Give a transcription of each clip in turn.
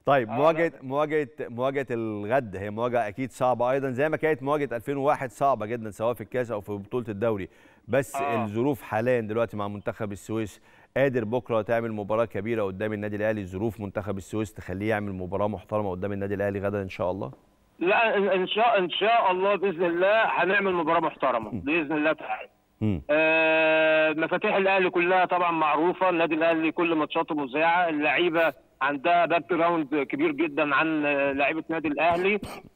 طيب آه، مواجهه لا. مواجهه مواجهه الغد هي مواجهه اكيد صعبه ايضا زي ما كانت مواجهه 2001 صعبه جدا سواء في الكاس او في بطوله الدوري بس آه. الظروف حاليا دلوقتي مع منتخب السويس قادر بكره تعمل مباراه كبيره قدام النادي الاهلي ظروف منتخب السويس تخليه يعمل مباراه محترمه قدام النادي الاهلي غدا ان شاء الله لا إن- ان شاء ان شاء الله باذن الله هنعمل مباراه محترمه باذن الله تعالى مم. آه، مفاتيح الاهلي كلها طبعا معروفه النادي الاهلي كل ماتشاته مذاعه اللعيبه عندها باك جراوند كبير جدا عن آه، لعيبه نادي الاهلي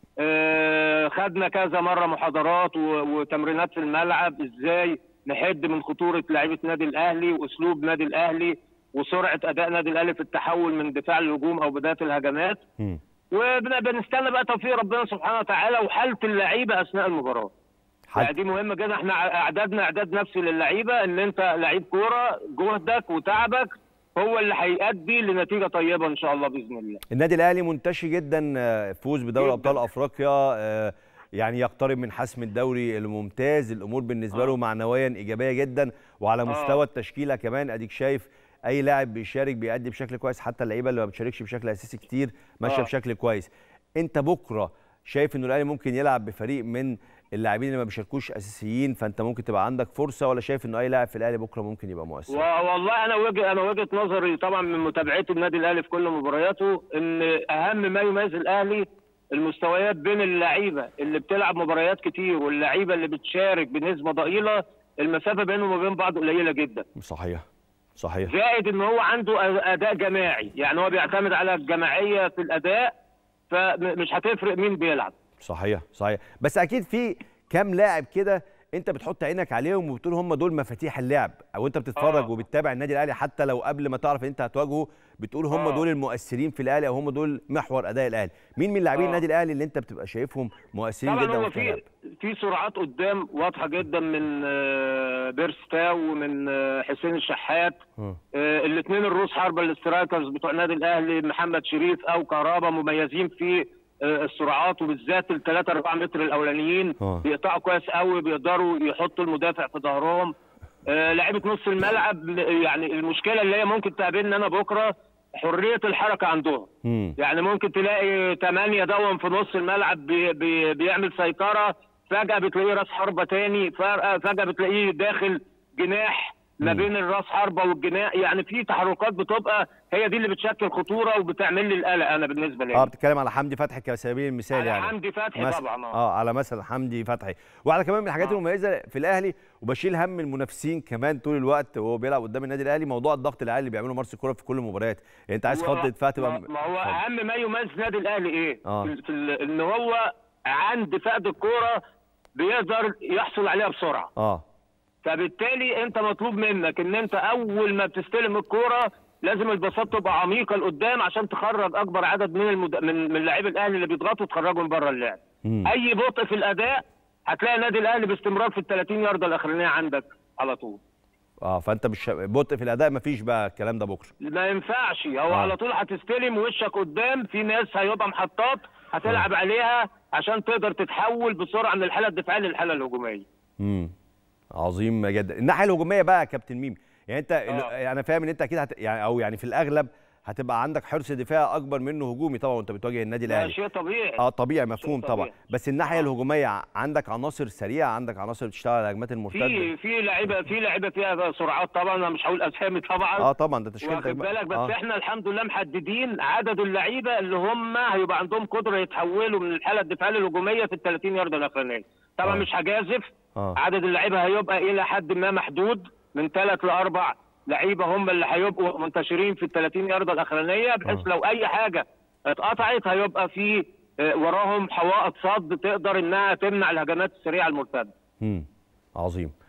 آه، خدنا كذا مره محاضرات و- وتمرينات في الملعب ازاي نحد من خطوره لعيبه نادي الاهلي واسلوب نادي الاهلي وسرعه اداء نادي الاهلي في التحول من دفاع للهجوم او بدايه الهجمات مم. وبنستنى بقى توفيق ربنا سبحانه وتعالى وحاله اللعيبه اثناء المباراه يعني حد دي مهمه جدا احنا اعدادنا اعداد نفسي للعيبه ان انت لعيب كوره جهدك وتعبك هو اللي هيؤدي لنتيجه طيبه ان شاء الله باذن الله النادي الاهلي منتشي جدا آه، فوز بدوري جداً. ابطال افريقيا آه، يعني يقترب من حسم الدوري الممتاز الامور بالنسبه آه. له معنويا ايجابيه جدا وعلى مستوى التشكيله كمان اديك شايف اي لاعب بيشارك بيأدي بشكل كويس حتى اللعيبه اللي ما بتشاركش بشكل اساسي كتير ماشيه آه. بشكل كويس انت بكره شايف انه الاهلي ممكن يلعب بفريق من اللاعبين اللي ما بيشاركوش اساسيين فانت ممكن تبقى عندك فرصه ولا شايف انه اي لاعب في الاهلي بكره ممكن يبقى مؤثر والله انا وجه انا وجهه نظري طبعا من متابعتي النادي الاهلي في كل مبارياته ان اهم ما يميز الاهلي المستويات بين اللعيبه اللي بتلعب مباريات كتير واللعيبه اللي بتشارك بنسبه ضئيله المسافه بينهم وبين بعض قليله جدا صحيح صحيح زائد ان هو عنده اداء جماعي يعني هو بيعتمد على الجماعيه في الاداء فمش هتفرق مين بيلعب صحيح صحيح بس اكيد في كام لاعب كده انت بتحط عينك عليهم وبتقول هم دول مفاتيح اللعب او انت بتتفرج آه. وبتتابع النادي الاهلي حتى لو قبل ما تعرف ان انت هتواجهه بتقول هم آه. دول المؤثرين في الاهلي او هم دول محور اداء الاهلي مين من لاعبين آه. النادي الاهلي اللي انت بتبقى شايفهم مؤثرين طبعا جدا هو ومفتاح لعب؟ في في سرعات قدام واضحه جدا من آه، بيرستاو ومن آه، حسين الشحات آه. الاثنين الروس حرب الاسترايكرز بتوع النادي الاهلي محمد شريف او كهربا مميزين في آه، السرعات وبالذات ال 3 4 متر الاولانيين آه. بيقطعوا كويس قوي بيقدروا يحطوا المدافع في ظهرهم آه، لعيبه نص الملعب يعني المشكله اللي هي ممكن تقابلنا انا بكره حريه الحركه عندهم مم. يعني ممكن تلاقي ثمانية دوم في نص الملعب بي بي بيعمل سيطرة فجأة بتلاقيه راس حربة تاني ف- فجأة بتلاقيه داخل جناح ما مم. بين الراس حربة والجناح يعني في تحركات بتبقى هي دي اللي بتشكل خطورة وبتعمل لي القلق أنا بالنسبة لي اه بتتكلم على حمدي فتحي كسبيل المثال على يعني حمدي فتحي مثل- طبعا اه اه على مثل حمدي فتحي وعلى كمان من الحاجات آه. المميزه في الاهلي وبشيل هم المنافسين كمان طول الوقت وهو بيلعب قدام النادي الاهلي موضوع الضغط العالي اللي بيعمله مارس الكوره في كل المباريات يعني انت عايز هو- خط دفاع تبقى ما ما هو اتفضل. اهم ما يميز نادي الاهلي ايه؟ آه. في, في ال- ان هو عند فقد الكوره بيقدر يحصل عليها بسرعه اه فبالتالي انت مطلوب منك ان انت اول ما بتستلم الكوره لازم البساط تبقى عميقه لقدام عشان تخرج اكبر عدد من المد... من من لاعبي الاهلي اللي بيضغطوا تخرجهم بره اللعب. مم. اي بطء في الاداء هتلاقي النادي الاهلي باستمرار في ال 30 يارده الاخرانيه عندك على طول. اه فانت مش بطء في الاداء مفيش بقى الكلام ده بكره ما ينفعش هو آه. على طول هتستلم وشك قدام في ناس هيبقى محطات هتلعب عليها عشان تقدر تتحول بسرعه من الحاله الدفاعيه للحاله الهجوميه. امم عظيم جدا الناحيه الهجوميه بقى يا كابتن ميم يعني انت آه. انا فاهم ان انت اكيد هت... يعني او يعني في الاغلب هتبقى عندك حرص دفاعي اكبر منه هجومي طبعا وانت بتواجه النادي ده الاهلي شيء طبيعي. اه طبيعي مفهوم طبيعي. طبعا بس الناحيه آه. الهجوميه ع- عندك عناصر سريعه عندك عناصر بتشتغل على الهجمات المرتده في في لعيبه في لعيبه فيها سرعات طبعا انا مش هقول اسامي طبعا اه طبعا ده تشكيلتك واخد بقى. بالك بس آه. احنا الحمد لله محددين عدد اللعيبه اللي هم هيبقى عندهم قدره يتحولوا من الحاله الدفاعيه للهجوميه في ال 30 يارده الاخرانيه طبعا آه. مش هجازف آه. عدد اللعيبه هيبقى الى حد ما محدود من ثلاث لاربع لعيبه هم اللي هيبقوا منتشرين في ال 30 يارده الاخرانيه بحيث آه. لو اي حاجه اتقطعت هيبقى في آه، وراهم حوائط صد تقدر انها تمنع الهجمات السريعه المرتده امم عظيم